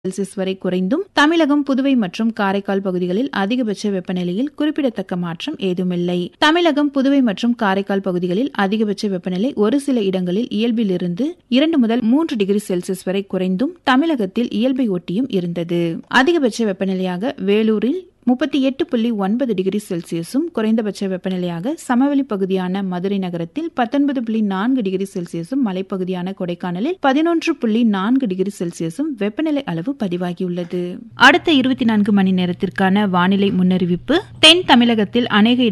Celsius வரை குறைந்தும் தமிழகம் புதுவை மற்றும் காரைக்கால் பகுதிகளில் அதிகபட்ச வெப்பநிலையில் குறிப்பிடத்தக்க மாற்றம் ஏதுமில்லை தமிழகம் புதுவை மற்றும் காரைக்கால் பகுதிகளில் அதிகபட்ச வெப்பநிலை ஒரு சில இடங்களில் இயல்பிலிருந்து இரண்டு முதல் மூன்று டிகிரி செல்சியஸ் வரை குறைந்தும் தமிழகத்தில் இயல்பை ஒட்டியும் இருந்தது அதிகபட்ச வெப்பநிலையாக வேலூரில் முப்பத்தி எட்டு புள்ளி ஒன்பது டிகிரி செல்சியஸும் குறைந்தபட்ச வெப்பநிலையாக சமவெளி பகுதியான மதுரை நகரத்தில் பத்தொன்பது புள்ளி நான்கு டிகிரி செல்சியஸும் மலைப்பகுதியான கொடைக்கானலில் பதினொன்று புள்ளி நான்கு டிகிரி செல்சியஸும் வெப்பநிலை அளவு பதிவாகியுள்ளது அடுத்த இருபத்தி நான்கு மணி நேரத்திற்கான வானிலை முன்னறிவிப்பு தென் தமிழகத்தில் அநேக